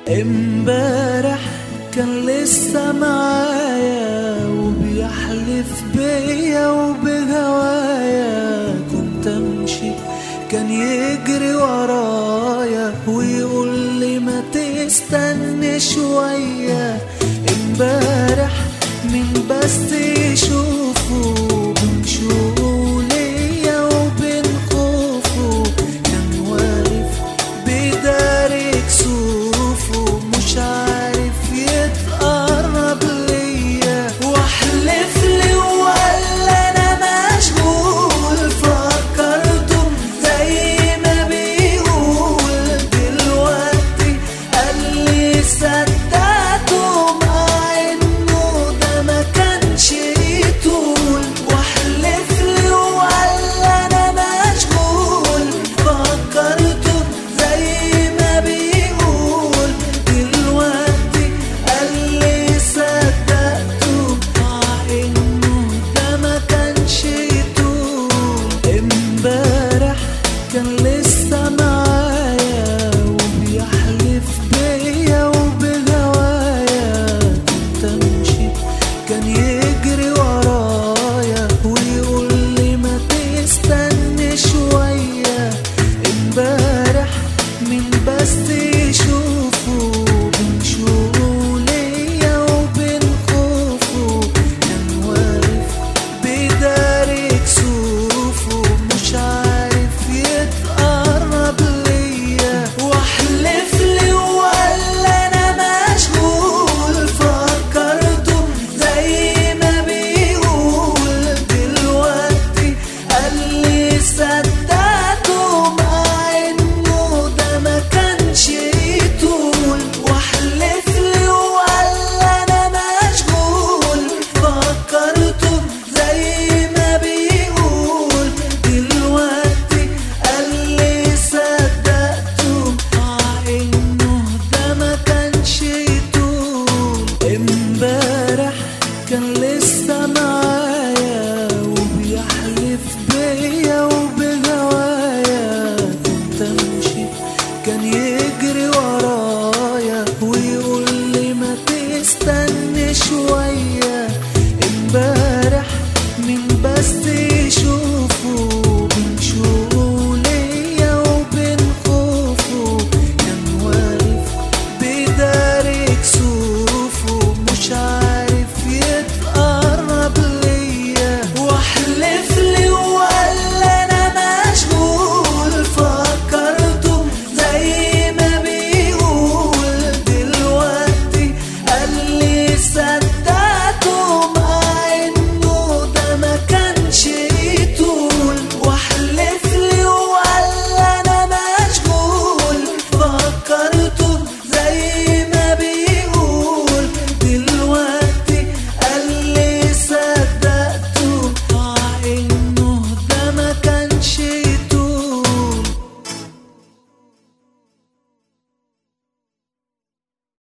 امبارح كان لسه معايا وبيحلف بيا وبهوايا كنت امشي كان يجري ورايا ويقول لي ما تستني شوية امبارح مين بس يشوفه بين شوقه ليا وبين خوفه كان واقف بداري كسوفه مش عارف يتقرب ليا واحلف لي وقال انا مشغول فكرته زي ما بيقول دلوقتي قال لي صدقته مع انه ده ما كانش يطول واحلف لي وقال انا مشغول فكرته زي ما بيقول دلوقتي قال لي صدقته مع انه ده ما كانش يطول امبارح كان